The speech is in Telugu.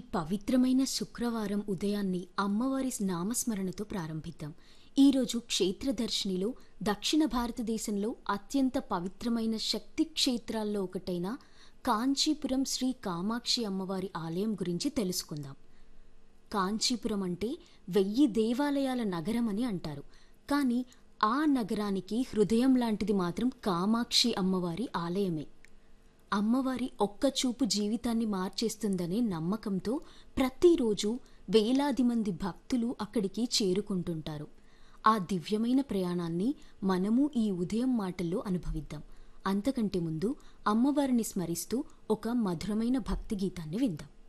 పవిత్రమైన శుక్రవారం ఉదయాన్ని అమ్మవారి నామస్మరణతో ప్రారంభిద్దాం ఈరోజు క్షేత్రదర్శినిలో దక్షిణ భారతదేశంలో అత్యంత పవిత్రమైన శక్తి క్షేత్రాల్లో ఒకటైన కాంచీపురం శ్రీ కామాక్షి అమ్మవారి ఆలయం గురించి తెలుసుకుందాం కాంచీపురం అంటే వెయ్యి దేవాలయాల నగరం అని అంటారు కానీ ఆ నగరానికి హృదయం లాంటిది మాత్రం కామాక్షి అమ్మవారి ఆలయమే అమ్మవారి ఒక్క చూపు జీవితాన్ని మార్చేస్తుందనే నమ్మకంతో ప్రతిరోజు వేలాది మంది భక్తులు అక్కడికి చేరుకుంటుంటారు ఆ దివ్యమైన ప్రయాణాన్ని మనము ఈ ఉదయం మాటల్లో అనుభవిద్దాం అంతకంటే ముందు అమ్మవారిని స్మరిస్తూ ఒక మధురమైన భక్తి గీతాన్ని విందాం